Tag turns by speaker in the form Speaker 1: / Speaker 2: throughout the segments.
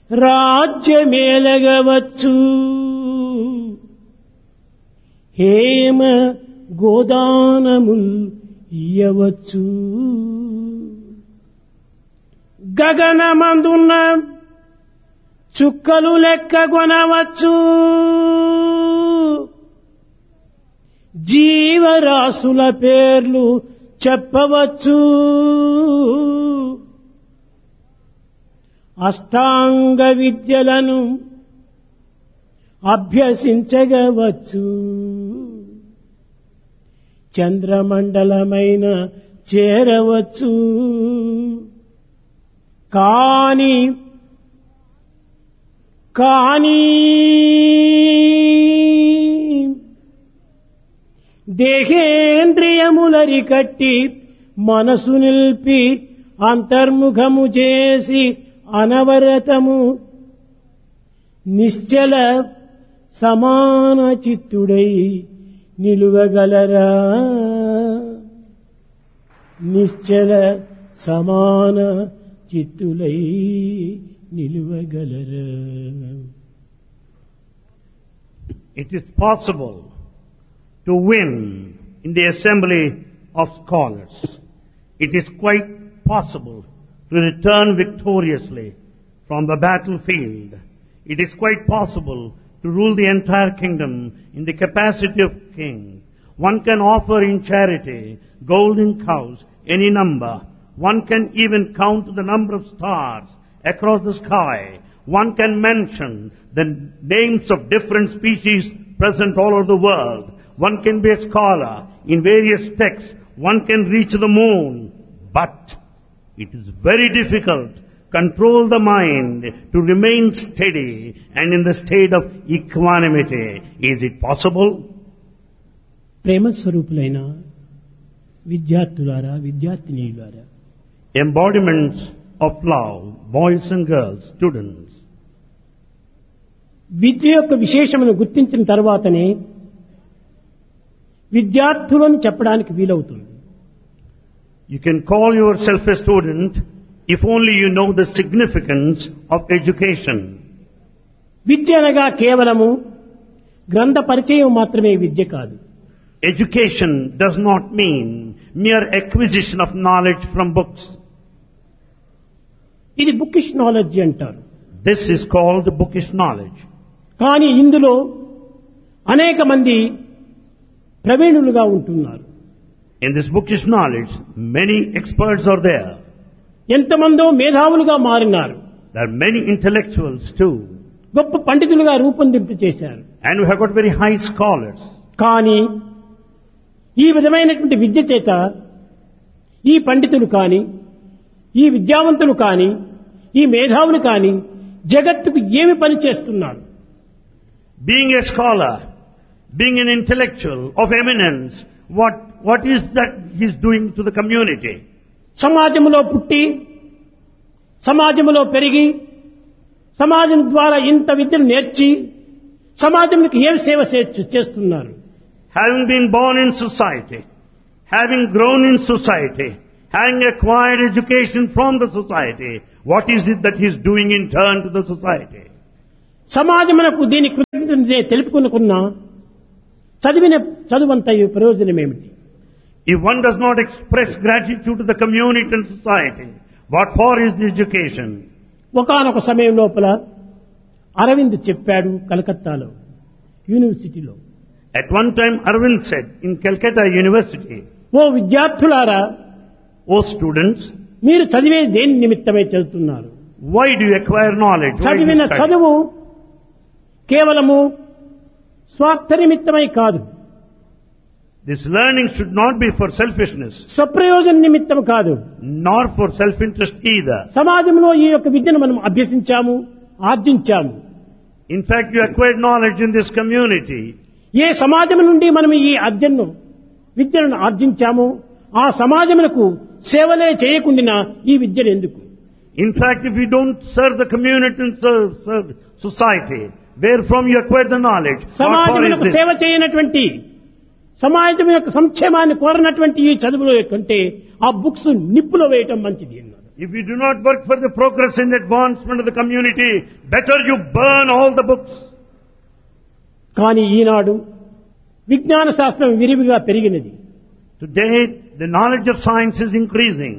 Speaker 1: రాజ్యమేలగవచ్చు హేమ గోదానముల్ ఇయ్యవచ్చు గగనమందున్న చుక్కలు లెక్కగొనవచ్చు జీవరాశుల పేర్లు చెప్పవచ్చు అష్టాంగ విద్యలను అభ్యసించగవచ్చు చంద్రమండలమైన చేరవచ్చు కాని కానీ దేహేంద్రియములరి కట్టి మనసు నిల్పి అంతర్ముఖము చేసి అనవరతము నిశ్చల సమాన చిత్తుడై నిలువగలరా నిశ్చల సమాన చిత్తులై నిలువగలరా
Speaker 2: It is possible to win in the assembly of scholars. It is quite possible to return victoriously from the battlefield. It is quite possible to rule the entire kingdom in the capacity of king. One can offer in charity golden cows, any number. One can even count the number of stars across the sky. One can mention the names of different species present all over the world. One can be a scholar in various texts. One can reach the moon. But it is very difficult control the mind to remain steady and in the state of equanimity. Is it possible?
Speaker 1: ప్రేమ స్వరూపులైన విద్యార్థులారా విద్యార్థినీయులారా
Speaker 2: Embodiments of love, boys and girls, students.
Speaker 1: విద్య యొక్క విశేషమును గుర్తించిన తర్వాతనే విద్యార్థులని చెప్పడానికి వీలవుతుంది
Speaker 2: You can call yourself a student if only you know the significance of education.
Speaker 1: విద్య అనగా కేవలము గ్రంథ పరిచయం మాత్రమే విద్య కాదు
Speaker 2: Education does not mean mere acquisition of knowledge from books.
Speaker 1: ఇది బుకిష్ నాలెడ్జ్ అంటారు
Speaker 2: This is called bookish knowledge.
Speaker 1: కానీ ఇందులో అనేక మంది ప్రవీణులుగా ఉంటున్నారు
Speaker 2: In this bookish knowledge, many experts are there.
Speaker 1: ఎంతమందో మేధావులుగా మారినారు
Speaker 2: There are many intellectuals too.
Speaker 1: గొప్ప పండితులుగా రూపొందింపు చేశారు
Speaker 2: And we have got very high scholars.
Speaker 1: కానీ ఈ విధమైనటువంటి విద్య చేత ఈ పండితులు కాని ఈ విద్యావంతులు కాని ఈ మేధావులు కాని జగత్తుకు ఏమి పని చేస్తున్నారు
Speaker 2: Being a scholar, being an intellectual of eminence, what, what is that he's doing to the community?
Speaker 1: సమాజంలో పుట్టి సమాజంలో పెరిగి సమాజం ద్వారా ఇంత విద్యను నేర్చి సమాజంకి ఏం సేవ చే- చేస్తున్నారు
Speaker 2: Having been born in society, having grown in society, having acquired education from the society, what is it that he's doing in turn to the society?
Speaker 1: సమాజమునకు దీని కృతజ్ఞత తెలుపుకునుకున్నా చదివిన చదువంత ప్రయోజనం ఏమిటి
Speaker 2: If one does not express gratitude to the community and society, what for is the education?
Speaker 1: ఒకానొక సమయం లోపల అరవింద్ చెప్పాడు కలకత్తాలో యూనివర్సిటీలో
Speaker 2: At one time, Arvind said in Calcutta University,
Speaker 1: ఓ విద్యార్థులారా
Speaker 2: O students,
Speaker 1: మీరు చదివే దేని నిమిత్తమై చదువుతున్నారు
Speaker 2: why do you acquire knowledge? Why do you
Speaker 1: చదివిన
Speaker 2: study?
Speaker 1: చదువు కేవలము స్వార్థ నిమిత్తమై కాదు
Speaker 2: This learning should not be for selfishness,
Speaker 1: స్వప్రయోజన నిమిత్తం కాదు
Speaker 2: nor for self-interest either.
Speaker 1: సమాజంలో ఈ యొక్క విద్యను మనం అభ్యసించాము ఆర్జించాము
Speaker 2: In fact, you acquired knowledge in this community.
Speaker 1: ఏ సమాజం నుండి మనం ఈ అర్జన్ను విద్యను ఆర్జించామో ఆ సమాజమునకు సేవలే చేయకుండా ఈ విద్యను ఎందుకు
Speaker 2: In fact, if you don't serve the community and serve, serve society, where from you acquire the knowledge, what for is
Speaker 1: సమాజమునకు
Speaker 2: this?
Speaker 1: సేవ చేయనటువంటి సమాజం యొక్క సంక్షేమాన్ని కోరనటువంటి ఈ చదువులో కంటే ఆ బుక్స్ నిప్పులో వేయటం మంచిది అన్నారు
Speaker 2: If you do not work for the progress and advancement of the community, better you burn all the books.
Speaker 1: కానీ ఈనాడు విజ్ఞాన శాస్త్రం విరివిగా పెరిగినది
Speaker 2: Today, the knowledge of science is increasing.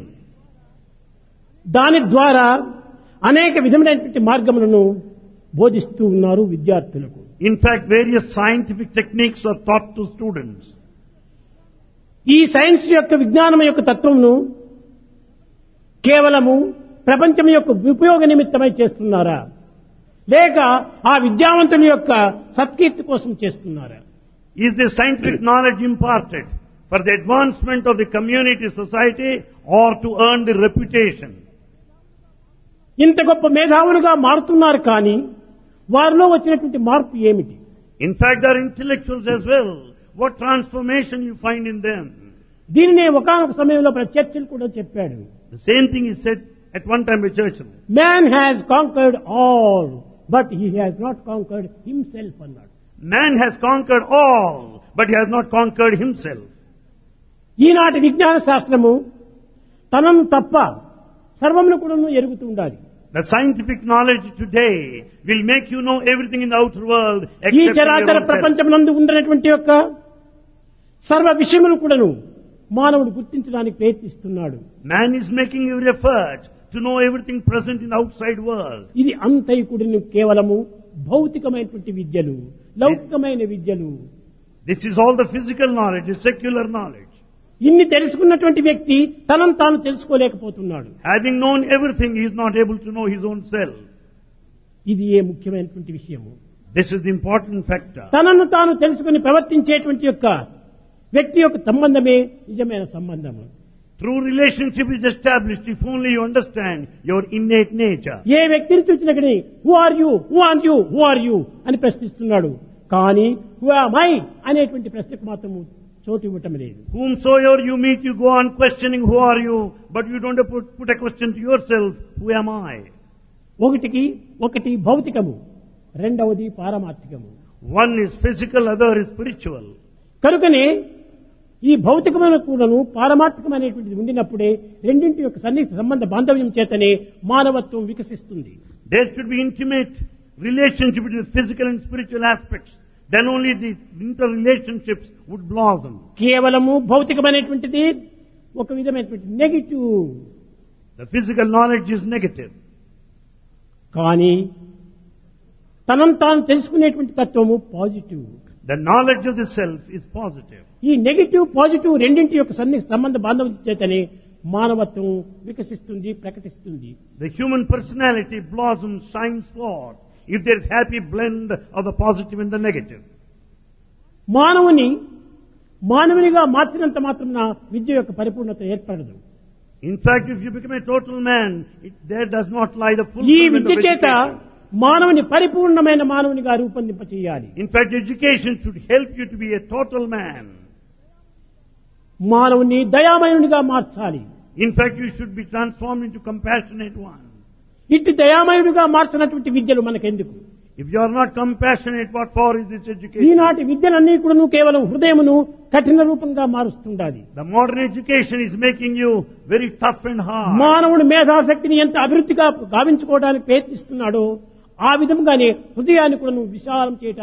Speaker 1: దాని ద్వారా అనేక విధమైనటువంటి మార్గములను బోధిస్తూ ఉన్నారు విద్యార్థులకు
Speaker 2: In fact, various scientific techniques are taught to students.
Speaker 1: ఈ సైన్స్ యొక్క విజ్ఞానం యొక్క తత్వమును కేవలము ప్రపంచం యొక్క ఉపయోగ నిమిత్తమై చేస్తున్నారా లేక ఆ విద్యావంతుల యొక్క సత్కీర్తి కోసం చేస్తున్నారా
Speaker 2: Is the scientific knowledge imparted for the advancement of the community, society, or to earn the reputation?
Speaker 1: ఇంత గొప్ప మేధావులుగా మారుతున్నారు కానీ వారిలో వచ్చినటువంటి మార్పు ఏమిటి
Speaker 2: In fact, they are intellectuals as well. What transformation you find in them?
Speaker 1: దీనినే ఒకనొక సమయంలో మన చర్చిలు కూడా చెప్పాడు
Speaker 2: The same thing is said at one time by Churchill.
Speaker 1: Man has conquered all but he has not conquered himself అన్నాడు
Speaker 2: Man has conquered all, but he has not conquered himself.
Speaker 1: ఈనాటి విజ్ఞాన శాస్త్రము తనను తప్ప సర్వమును కూడా ఎరుగుతూ ఉండాలి
Speaker 2: The scientific knowledge today will make you know everything in the outer world
Speaker 1: ఈ
Speaker 2: except in your
Speaker 1: చరాచర
Speaker 2: own self.
Speaker 1: ప్రపంచం నందు ఉన్నటువంటి యొక్క సర్వ విషయములు కూడాను మానవుడు గుర్తించడానికి ప్రయత్నిస్తున్నాడు
Speaker 2: Man is making every effort to know everything present in the outside world.
Speaker 1: ఇది అంతైకుడిని కేవలము భౌతికమైనటువంటి విద్యలు లౌకికమైన విద్యలు
Speaker 2: This is all the physical knowledge, the secular knowledge.
Speaker 1: ఇన్ని తెలుసుకున్నటువంటి వ్యక్తి తనను తాను తెలుసుకోలేకపోతున్నాడు
Speaker 2: Having known everything, he is not able to know his own self.
Speaker 1: ఇది ఏ ముఖ్యమైనటువంటి విషయము
Speaker 2: This is the important factor.
Speaker 1: తనను తాను తెలుసుకుని ప్రవర్తించేటువంటి యొక్క వ్యక్తి యొక్క సంబంధమే నిజమైన సంబంధము
Speaker 2: True relationship is established if only you understand your innate nature.
Speaker 1: ఏ వ్యక్తిని చూసినక్కడి who are you who are you who are you అని ప్రశ్నిస్తున్నాడు కానీ హూ మై అనేటువంటి ప్రశ్నకు మాత్రము చోటు ఇవ్వటం లేదు
Speaker 2: Whomsoever you meet, you go on questioning who are you, but you don't put, put a question to yourself, who am I?
Speaker 1: ఒకటికి ఒకటి భౌతికము రెండవది పారమార్థికము
Speaker 2: One is physical, other is spiritual.
Speaker 1: కనుకనే ఈ భౌతికమైన కూడాను పారమార్థికమైనటువంటిది ఉండినప్పుడే రెండింటి యొక్క సన్నిహిత సంబంధ బాంధవ్యం చేతనే మానవత్వం వికసిస్తుంది
Speaker 2: There should be intimate relationship between physical and spiritual aspects. Then only the interrelationships would blossom.
Speaker 1: కేవలము భౌతికమైనటువంటిది ఒక విధమైనటువంటి negative
Speaker 2: The physical knowledge is negative.
Speaker 1: కానీ తనను తాను తెలుసుకునేటువంటి తత్వము positive
Speaker 2: The knowledge of the self is positive.
Speaker 1: ఈ నెగిటివ్ పాజిటివ్ రెండింటి యొక్క సన్ని సంబంధ బాంధవ్యం చేతనే మానవత్వం వికసిస్తుంది ప్రకటిస్తుంది
Speaker 2: The human personality blossoms, shines forth if there is happy blend of the positive and the negative.
Speaker 1: మానవుని మానవునిగా మార్చినంత మాత్రం విద్య యొక్క పరిపూర్ణత ఏర్పడదు
Speaker 2: In fact, if you become a total man, it, there does not lie the
Speaker 1: ఈ
Speaker 2: fulfillment
Speaker 1: Vidya
Speaker 2: of
Speaker 1: చేత
Speaker 2: education.
Speaker 1: మానవుని పరిపూర్ణమైన మానవునిగా రూపొందింప చేయాలి
Speaker 2: In fact, education should help you to be a total man.
Speaker 1: మానవుని దయామయునిగా మార్చాలి
Speaker 2: In fact, you should be transformed into compassionate one.
Speaker 1: ఇట్టి దయామయుడిగా మార్చినటువంటి విద్యలు మనకెందుకు
Speaker 2: If you are not compassionate, what for is this education?
Speaker 1: ఈనాటి విద్యలన్నీ కూడా కేవలం హృదయమును కఠిన రూపంగా మారుస్తుండాలి
Speaker 2: The modern education is making you very tough and hard.
Speaker 1: మానవుడి మేధాశక్తిని ఎంత అభివృద్ధిగా గావించుకోవడానికి ప్రయత్నిస్తున్నాడో ఆ విధంగానే హృదయాన్ని కూడా విశాలం చేయడానికి